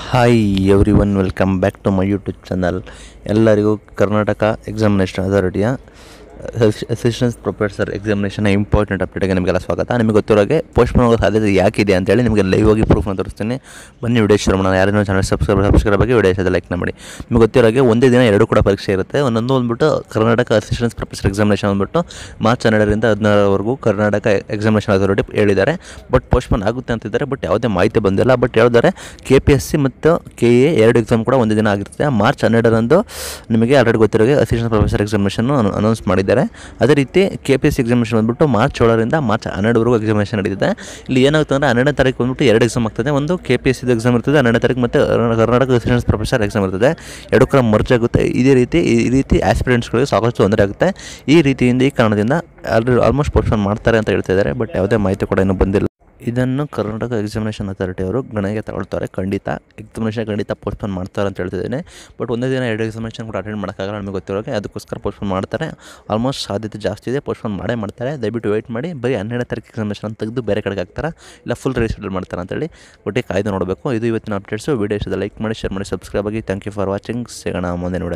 hi everyone welcome back to my YouTube channel ಎಲ್ಲರಿಗೂ Karnataka examination ಅಥಾರಿಟಿಯ assistance professor examination important ಅಪ್ಡೇಟ್ಗೆ ನಿಮಗೆಲ್ಲ ಸ್ವಾಗತ ನಿಮಗೆ ಗೊತ್ತಿರೋಗೆ ಪೋಸ್ಟ್ಪೋನ್ ಆಗೋ ಸಾಧ್ಯತೆ ಯಾಕಿದೆ ಅಂತೇಳಿ ನಿಮಗೆ ಲೈವ್ ಆಗಿ ಪ್ರೂಫ್ನ ತೋರಿಸ್ತೀನಿ ಬನ್ನಿ ವಿಡಿಯೋ ಶುರು ಮಾಡೋಣ ಯಾರೇನೋ ಚಾನಲ್ ಸಬ್ಸ್ಕ್ರೈಬ್ ಸಬ್ಸ್ಕ್ರೈಬ್ ಆಗಿ ವಿಡಿಯೋ ಇಷ್ಟ ಲೈಕ್ನ ಮಾಡಿ ನಿಮಗೆ ಗೊತ್ತಿರೋಗೆ ಒಂದೇ ದಿನ ಎರಡು ಕೂಡ ಪರೀಕ್ಷೆ ಇರುತ್ತೆ ಒಂದೊಂದು ಬಂದ್ಬಿಟ್ಟು ಕರ್ನಾಟಕ ಅಸಿಸ್ಟೆನ್ಸ್ ಪ್ರೊಫೆಸರ್ ಎಕ್ಸಾಮಿನೇಷನ್ ಬಂದ್ಬಿಟ್ಟು ಮಾರ್ಚ್ ಹನ್ನೆರಡರಿಂದ ಹದಿನಾರವರೆಗೂ ಕರ್ನಾಟಕ ಎಕ್ಸಾಮಿನೇಷನ್ ಅಥಾರಿಟಿ ಹೇಳಿದ್ದಾರೆ ಬಟ್ ಪೋಸ್ಟ್ಪೋನ್ ಆಗುತ್ತೆ ಅಂತಿದ್ದಾರೆ ಬಟ್ ಯಾವುದೇ ಮಾಹಿತಿ ಬಂದಿಲ್ಲ ಬಟ್ ಹೇಳಿದ್ದಾರೆ ಕೆ ಪಿ ಎಸ್ ಸಿ ಮತ್ತು ಕೆ ಎ ಎರಡು ಎಕ್ಸಾಮ್ ಕೂಡ ಒಂದೇ ದಿನ ಆಗಿರ್ತದೆ ಮಾರ್ಚ್ ಹನ್ನೆರಡರಂದು ನಿಮಗೆ ಆಲ್ರೆಡಿ ಗೊತ್ತಿರೋಗೆ ಅಸಿಸ್ಟೆಂಟ್ ಪ್ರೊಫೆಸರ್ ಎಕ್ಸಾಮಿನೇಷನ್ ಅನೌನ್ಸ್ ಮಾಡಿದ್ದಾರೆ ಅದೇ ರೀತಿ K P S C examination ಬಂದ್ಬಿಟ್ಟು ಮಾರ್ಚ್ ಏಳರಿಂದ ಮಾರ್ಚ್ ಹನ್ನೆರಡುವರೆಗೂ ಎಕ್ಸಾಮಿನೇಷನ್ ನಡೀತಿದೆ ಇಲ್ಲಿ ಏನಾಗುತ್ತೆ ಅಂದರೆ ಹನ್ನೆರಡನೇ ತಾರೀಕು ಬಂದ್ಬಿಟ್ಟು ಎರಡು ಎಕ್ಸಾಮ್ ಆಗ್ತದೆ ಒಂದು ಕೆ ಪಿ ಎಸ್ ಸಿದು ಎಕ್ಸಾಮ್ ಇರ್ತದೆ ಹನ್ನೆರಡನೇ ತಾರೀಕು ಮತ್ತು ಕರ್ನಾಟಕ ಅಸಿಸ್ಟೆಂಟ್ ಪ್ರೊಫೆಸರ್ ಎಕ್ಸಾಮ್ ಇರ್ತದೆ ಎರಡು ಕೂಡ ಮರ್ಜ್ ಆಗುತ್ತೆ ಇದೇ ರೀತಿ ಈ ರೀತಿ ಆಸ್ಪಿರೆಂಟ್ಸ್ಗಳಿಗೆ ಸಾಕಷ್ಟು ತೊಂದರೆ ಆಗುತ್ತೆ ಈ ರೀತಿಯಿಂದ ಈ ಕಾರಣದಿಂದ ಆಲ್ರೆಡಿ ಆಲ್ಮೋಸ್ಟ್ ಪೋಸ್ಟ್ಪೋನ್ ಮಾಡ್ತಾರೆ ಅಂತ ಹೇಳ್ತಾ ಇದ್ದಾರೆ ಬಟ್ ಯಾವುದೇ ಮಾಹಿತಿ ಕೂಡ ಇನ್ನೂ ಬಂದಿಲ್ಲ ಇದನ್ನು ಕರ್ನಾಟಕ ಎಕ್ಸಾಮಿನೇಷನ್ ಅಥಾರಿಟಿ ಅವರು ಗಣನೆಗೆ ತಗೊಳ್ತಾರೆ ಖಂಡಿತ ಎಕ್ಸಾಮಿನೇಷನ್ ಖಂಡಿತ ಪೋಸ್ಟ್ಪೋನ್ ಮಾಡ್ತಾರೆ ಅಂತ ಹೇಳ್ತಿದ್ದೀನಿ ಬಟ್ ಒಂದೇ ದಿನ ಎರಡು ಎಕ್ಸಾಮಿನೇಷನ್ ಕೂಡ ಅಟೆಂಡ್ ಮಾಡೋಕ್ಕಾಗಲ್ಲ ನಮಗೆ ಗೊತ್ತಿರೋಗೆ ಅದಕ್ಕೋಸ್ಕರ ಪೋಸ್ಟ್ಪೋನ್ ಮಾಡ್ತಾರೆ ಆಲ್ಮೋಸ್ಟ್ ಸಾಧ್ಯತೆ ಜಾಸ್ತಿ ಇದೆ ಪೋಸ್ಟ್ಪೋನ್ ಮಾಡೇ ಮಾಡ್ತಾರೆ ದಯವಿಟ್ಟು ವೆಯ್ಟ್ ಮಾಡಿ ಬರೀ ಹನ್ನೆರಡನೇ ತಾರೀಕು ಎಕ್ಸಾಮಿನೇಷನ್ ತೆಗೆದು ಬೇರೆ ಕಡೆಗೆ ಹಾಕ್ತಾರೆ ಇಲ್ಲ ಫುಲ್ ರಿಶೆಡ್ಯೂಲ್ ಮಾಡ್ತಾರೆ ಅಂತೇಳಿ ಒಟ್ಟಿಗೆ ಕಾಯ್ದು ನೋಡಬೇಕು ಇದು ಇವತ್ತಿನ ಅಪ್ಡೇಟ್ಸು ವೀಡಿಯೋ ಇಷ್ಟದ ಲೈಕ್ ಮಾಡಿ ಶೇರ್ ಮಾಡಿ ಸಬ್ಸ್ಕ್ರೈಬ್ ಆಗಿ ಥ್ಯಾಂಕ್ ಯು ಫಾರ್ ವಾಚಿಂಗ್ ಸಿಗೋಣ ಮುಂದೆ ನೋಡಿ